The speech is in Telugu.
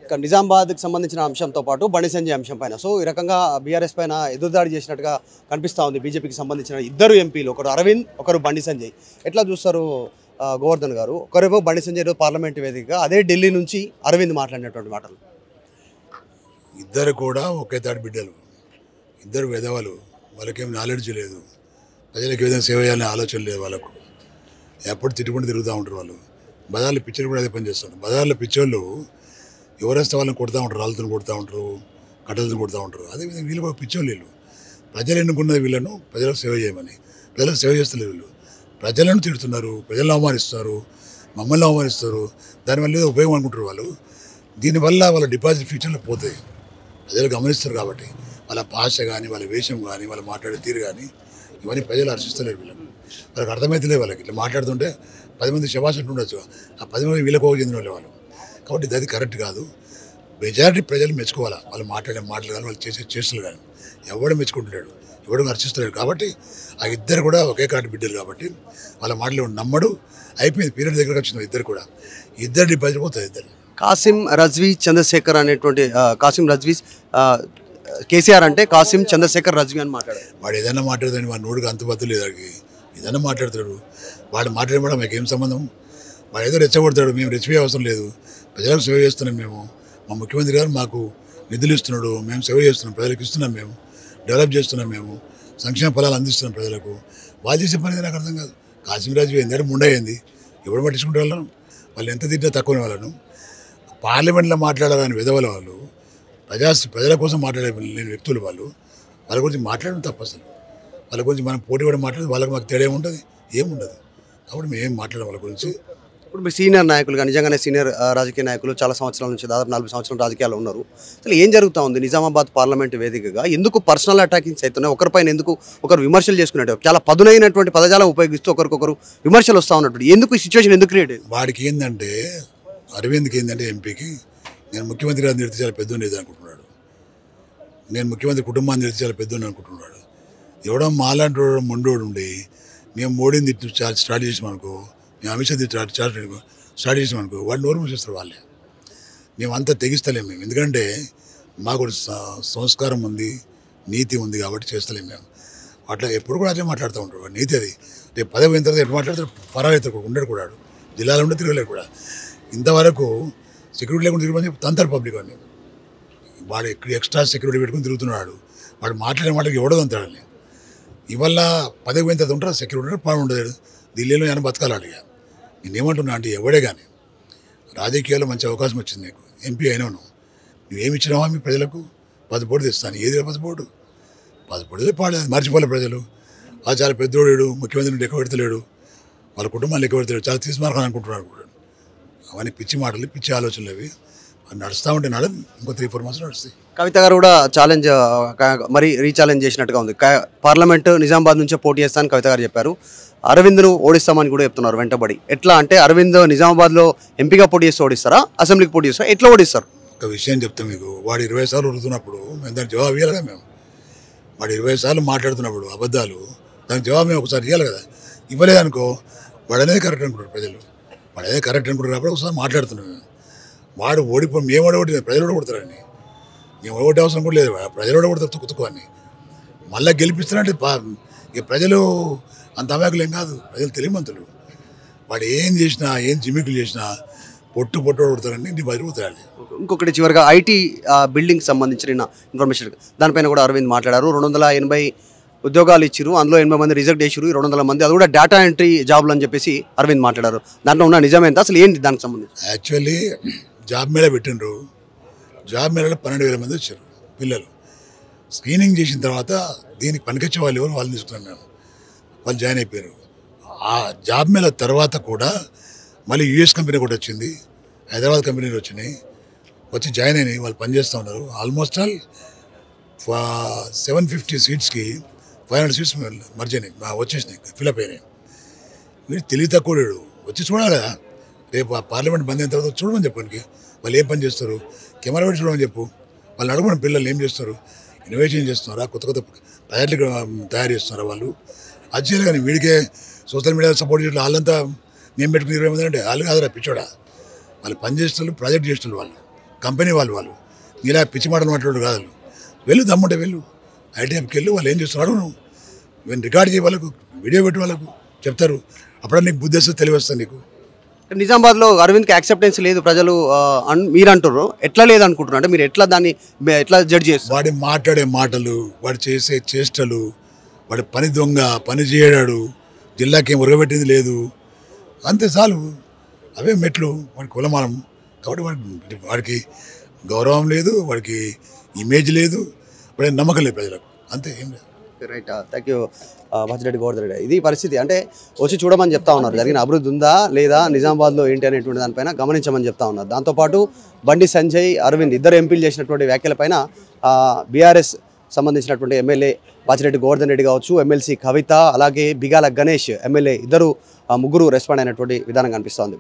ఇక నిజామాబాద్కి సంబంధించిన అంశంతో పాటు బండి సంజయ్ అంశం పైన సో ఈ రకంగా బీఆర్ఎస్ పైన ఎదురుదాడి చేసినట్టుగా కనిపిస్తూ ఉంది బీజేపీకి సంబంధించిన ఇద్దరు ఎంపీలు ఒకరు అరవింద్ ఒకరు బండి సంజయ్ ఎట్లా చూస్తారు ఆ, గోవర్ధన్ గారు ఒకరేమో బండి సంజయ్ ఈరోజు పార్లమెంట్ వేదికగా అదే ఢిల్లీ నుంచి అరవింద్ మాట్లాడినటువంటి మాటలు ఇద్దరు కూడా ఒకే తాటి బిడ్డలు ఇద్దరు విధవలు వాళ్ళకేం నాలెడ్జ్ లేదు ప్రజలకు ఏ విధంగా సేవ చేయాలనే ఆలోచన లేదు వాళ్ళకు ఎప్పుడు తిట్టుకుంటూ తిరుగుతూ ఉంటారు వాళ్ళు బజార్లో పిచ్చర్లు కూడా అదే పని చేస్తారు బజార్లో పిచ్చోళ్ళు ఎవరేస్తే వాళ్ళని కొడతా ఉంటారు రాళ్ళతో కొడతా ఉంటారు కట్టలతో కొడతా ఉంటారు అదేవిధంగా వీళ్ళు కూడా పిచ్చోళ్ళు వీళ్ళు ప్రజలు ఎన్నుకున్నది వీళ్ళను ప్రజలకు సేవ చేయమని ప్రజలకు సేవ చేస్తలేదు వీళ్ళు ప్రజలను తిడుతున్నారు ప్రజలను అవమానిస్తారు మమ్మల్ని అవమానిస్తారు దానివల్ల ఏదో ఉపయోగం అనుకుంటారు వాళ్ళు దీనివల్ల వాళ్ళ డిపాజిట్ ఫ్యూచర్లో పోతాయి ప్రజలు గమనిస్తారు కాబట్టి వాళ్ళ భాష కానీ వాళ్ళ వేషం కానీ వాళ్ళ మాట్లాడే తీరు కానీ ఇవన్నీ ప్రజలు హర్షిస్తలేరు వీళ్ళకి వాళ్ళకి అర్థమైతలేదు వాళ్ళకి ఇట్లా మాట్లాడుతుంటే పది మంది శభాష్ ఉండొచ్చు ఆ పది మంది వీళ్ళకు చెందిన వాళ్ళే వాళ్ళు కాబట్టి ఇది అది కరెక్ట్ కాదు మెజారిటీ ప్రజలు మెచ్చుకోవాలి వాళ్ళు మాట్లాడే మాటలు కానీ వాళ్ళు చేసే చేష్టలు కానీ ఎవడు మెచ్చుకుంటున్నాడు ఎవడు హర్షిస్తలేడు కాబట్టి ఆ ఇద్దరు కూడా ఒకే కాటి బిడ్డలు కాబట్టి వాళ్ళ మాటలు ఎవడు నమ్మడు అయిపోయింది పీరియడ్ దగ్గరకు వచ్చింది ఇద్దరు కూడా ఇద్దరు డిపాజిట్ పోతుంది ఇద్దరు కాసిం రజ్వీ చంద్రశేఖర్ అనేటువంటి ఆ, కాసిం రజ్వీ ఆ, కేసీఆర్ అంటే కాసిం చంద్రశేఖర్ రజ్వీ అని మాట్లాడారు వాడు ఏదైనా మాట్లాడదని వాడి నోటికి అంతుబద్దు లేదు వాడికి ఏదైనా మాట్లాడతాడు వాడు మాట్లాడడం మాకు ఏం సంబంధం వాడు ఏదో రెచ్చగొడతాడు మేము రెచ్చిపోయే అవసరం లేదు ప్రజలకు సేవ చేస్తున్నాం మేము మా ముఖ్యమంత్రి గారు మాకు నిధులు ఇస్తున్నాడు మేము సేవ చేస్తున్నాం ప్రజలకు ఇస్తున్నాం మేము డెవలప్ చేస్తున్నాం మేము సంక్షేమ ఫలాలు అందిస్తున్నాం ప్రజలకు వాళ్ళు చేసే పని నాకు అర్థం కాదు కాశ్మీరాజు ఏంది ముండ అయింది ఎవరు పట్టించుకుంటే వాళ్ళను వాళ్ళు ఎంత తిట్టినా తక్కువ వాళ్ళను పార్లమెంట్లో మాట్లాడాలని విధవల వాళ్ళు ప్రజా ప్రజల కోసం మాట్లాడే లేని వ్యక్తులు వాళ్ళు వాళ్ళ గురించి మాట్లాడడం తప్ప అసలు వాళ్ళ గురించి మనం పోటీ పడి మాట్లాడితే వాళ్ళకి మాకు తేడా ఏముంటుంది ఏముండదు కాబట్టి మేము ఏం మాట్లాడడం వాళ్ళ గురించి ఇప్పుడు మీరు సీనియర్ నాయకులుగా నిజంగానే సీనియర్ ఆ, రాజకీయ నాయకులు చాలా సంవత్సరాల నుంచి దాదాపు నలభై సంవత్సరాలు రాజకీయాల్లో ఉన్నారు అసలు ఏం జరుగుతూ ఉంది నిజామాబాద్ పార్లమెంట్ వేదికగా ఎందుకు పర్సనల్ అటాకింగ్స్ అవుతున్నాయి ఒకరిపైన ఎందుకు ఒకరు విమర్శలు చేసుకునేట్టు చాలా పదునైనటువంటి పదజాలం ఉపయోగిస్తూ ఒకరికొకరు విమర్శలు వస్తూ ఉన్నట్టు ఎందుకు ఈ సిచ్యువేషన్ ఎందుకు క్రియేట్ అయింది వాడికి ఏంటంటే అరవింద్కి ఏంటంటే ఎంపీకి నేను ముఖ్యమంత్రి గారిని తిడితే చాలా పెద్ద ఉండేది అనుకుంటున్నాడు నేను ముఖ్యమంత్రి కుటుంబాన్ని తిడితే చాలా పెద్ద అనుకుంటున్నాడు ఎవడో మాలాంటి వాడు మొండోడు ఉండి మేము మోడీని తిట్టి స్టార్ట్ స్టార్ట్ చేసాం అనుకో మేము అమిత్ షా తిట్టి స్టార్ట్ స్టార్ట్ స్టార్ట్ చేసాం అనుకో వాడు నోరు మూసేస్తారు వాళ్ళే మేము అంతా తెగిస్తలేము మేము ఎందుకంటే మాకు ఒక స- సంస్కారం ఉంది నీతి ఉంది కాబట్టి చేస్తలేము మేము అట్లా ఎప్పుడు కూడా అదే మాట్లాడుతూ ఉంటాడు వాడు నీతి అది రేపు పదవి అయిన తర్వాత ఎప్పుడు మాట్లాడతాడు పరాయితాడు కూడా ఉండడు కూడా వాడు. జిల్లాలో ఉండే తిరగలేడు కూడా ఇంతవరకు సెక్యూరిటీ లేకుండా తిరగమని చెప్పి తంతారు పబ్లిక్ అని వాడు ఎక్కడ ఎక్స్ట్రా సెక్యూరిటీ పెట్టుకుని తిరుగుతున్నాడు వాడు మాట్లాడే మాటకి ఎవడో అంతాడని ఇవల్ల పదవి పోయిన తర్వాత ఉంటారు సెక్యూరిటీ ఉంటారు పాడు ఉండదు ఢిల్లీలో నేను బతకాలి అడిగా నేనేమంటున్నా అంటే ఎవడే కానీ రాజకీయాల్లో మంచి అవకాశం వచ్చింది నీకు ఎంపీ అయినావు నువ్వేమి ఇచ్చినావా మీ ప్రజలకు పది పోటు తెస్తాను ఏది పది పోటు పది పోటు పాడలేదు మర్చిపోలే ప్రజలు ఆ చాలా పెద్దోడు ముఖ్యమంత్రిని లెక్క పెడతలేడు వాళ్ళ కుటుంబాన్ని లెక్క పెడతలేడు చాలా తీసుమార్గాన్ని అనుకుంటున్నాడు కూడా అవన్నీ పిచ్చి మాటలు పిచ్చి ఆలోచనలు అవి అవి నడుస్తూ ఉంటే నడు ఇంకో త్రీ ఫోర్ మంత్స్ నడుస్తాయి కవిత గారు కూడా ఛాలెంజ్ మరి రీఛాలెంజ్ చేసినట్టుగా ఉంది కా- పార్లమెంట్ నిజామాబాద్ నుంచే పోటీ చేస్తానని కవిత గారు చెప్పారు అరవింద్ను ఓడిస్తామని కూడా చెప్తున్నారు వెంటబడి ఎట్లా అంటే అరవింద్ నిజామాబాద్లో ఎంపీగా పోటీ చేసి ఓడిస్తారా అసెంబ్లీకి పోటీ చేస్తారా ఎట్లా ఓడిస్తారు ఒక విషయం చెప్తా మీకు వాడు ఇరవై సార్లు ఉరుతున్నప్పుడు మేము దానికి జవాబు ఇవ్వాలి కదా మేము వాడు ఇరవై సార్లు మాట్లాడుతున్నప్పుడు అబద్ధాలు దానికి జవాబు మేము ఒకసారి ఇవ్వాలి కదా ఇవ్వలేదనుకో వాడు అనేది కరెక్ట్ అనుకుంటారు ప్రజలు వాడు అనేది కరెక్ట్ అనుకుంటారు కాబట్టి ఒకసారి మాట్లాడుతున్నాం మేము వాడు ఓడిపో మేము ఓడి ప్రజలు ఓడగొడతారని మేము ఓటే అవసరం కూడా లేదు ప్రజలు ఓడగొడతారు తుక్కు తుక్కు అని మళ్ళీ గెలిపిస్తారంటే పా- ఇక ప్రజలు అంత అమాయకులు ఏం కాదు ప్రజలు తెలియమంతులు వాడు ఏం చేసినా ఏం జిమ్మికులు చేసినా పొట్టు పొట్టు ఓడగొడతారని ఇంటి బయటపోతాడు ఇంకొకటి చివరిగా ఐటీ బిల్డింగ్ సంబంధించిన ఇన్ఫర్మేషన్ దానిపైన కూడా అరవింద్ మాట్లాడారు రెండు వందల ఎనభై ఉద్యోగాలు ఇచ్చారు అందులో ఎనభై మంది రిజెక్ట్ చేసారు రెండు వందల మంది అది కూడా డేటా ఎంట్రీ జాబ్లు అని చెప్పేసి అరవింద్ మాట్లాడారు దాంట్లో ఉన్న నిజమేంత అసలు ఏంటి దానికి సంబంధించి యాక్చువల్లీ జాబ్ మేళ పెట్టిండ్రు జాబ్ మేళలో పన్నెండు వేల మంది వచ్చారు పిల్లలు స్క్రీనింగ్ చేసిన తర్వాత దీనికి పనికొచ్చే వాళ్ళు ఎవరు వాళ్ళని తీసుకున్నాం మేము వాళ్ళు జాయిన్ అయిపోయారు ఆ జాబ్ మేళ తర్వాత కూడా మళ్ళీ యూఎస్ కంపెనీ కూడా వచ్చింది హైదరాబాద్ కంపెనీలు వచ్చినాయి వచ్చి జాయిన్ అయినాయి వాళ్ళు పనిచేస్తూ ఉన్నారు ఆల్మోస్ట్ ఆల్ సెవెన్ ఫిఫ్టీ సీట్స్కి ఫైవ్ హండ్రెడ్ సీట్స్ మర్జ్ అయినాయి మా వచ్చేసినాయి ఫిలప్ అయినాయి వీడు తెలివి తక్కువ వీడు. వచ్చి చూడాలి కదా రేపు ఆ పార్లమెంట్ బంద్ అయిన తర్వాత చూడమని చెప్పడానికి వాళ్ళు ఏం పని చేస్తారు కెమెరా పెట్టి చూడమని చెప్పు వాళ్ళు అడగమని పిల్లలు ఏం చేస్తారు ఇన్నోవేషన్ చేస్తున్నారా కొత్త కొత్త ప్రాజెక్టులు తయారు చేస్తున్నారా వాళ్ళు అది చేయాలి కానీ వీడికే సోషల్ మీడియా సపోర్ట్ చేయడం వాళ్ళంతా నేను పెట్టుకుని ఇరవై మంది అంటే వాళ్ళు కాదురా పిచ్చోడా వాళ్ళు పని చేస్తున్నారు ప్రాజెక్ట్ చేస్తున్నారు వాళ్ళు కంపెనీ వాళ్ళు వాళ్ళు నీలా పిచ్చి మాటలు మాట్లాడు కాదు వాళ్ళు. వెళ్ళు దమ్ముంటే వెళ్ళు ఐటీఎంకి వెళ్ళు వాళ్ళు ఏం చేస్తున్నారు నువ్వు నేను రికార్డ్ చేయ వాళ్ళకు వీడియో పెట్టి వాళ్ళకు చెప్తారు అప్పుడే నీకు బుద్ధి వస్తుంది తెలివి వస్తుంది నీకు నిజామాబాద్లో అరవింద్కి యాక్సెప్టెన్స్ లేదు ప్రజలు ఆ, అన్- మీరు అంటారు ఎట్లా లేదు అనుకుంటున్నారు అంటే మీరు ఎట్లా దాన్ని మే- ఎట్లా జడ్జ్ చేస్తారు వాడి మాట్లాడే మాటలు వాడు చేసే చేష్టలు వాడి పని దొంగ పని చేయడాడు జిల్లాకి ఏం ఉరగబెట్టింది లేదు అంతే చాలు అవే మెట్లు వాడి కులమానం కాబట్టి వాడి వాడికి గౌరవం లేదు వాడికి ఇమేజ్ లేదు వాడి నమ్మకం లేదు ప్రజలకు అంతే ఏం లేదు right thank you Bhadreddy Goud Reddy ఇది పరిస్థితి అంటే వచ్చి చూడమని చెప్తా ఉన్నారు జరిగిన అభివృద్ధి ఉందా లేదా నిజామాబాద్లో ఏంటి అనేటువంటి దానిపైన గమనించమని చెప్తా ఉన్నారు దాంతోపాటు బండి సంజయ్ అరవింద్ ఇద్దరు ఎంపీలు చేసినటువంటి వ్యాఖ్యలపైన బీఆర్ఎస్ సంబంధించినటువంటి ఎమ్మెల్యే బాచిరెడ్డి గోవర్ధన్ రెడ్డి కావచ్చు ఎమ్మెల్సీ కవిత అలాగే బిగాల గణేష్ ఎమ్మెల్యే ఇద్దరు ఆ, ముగ్గురు రెస్పాండ్ అయినటువంటి విధానం కనిపిస్తోంది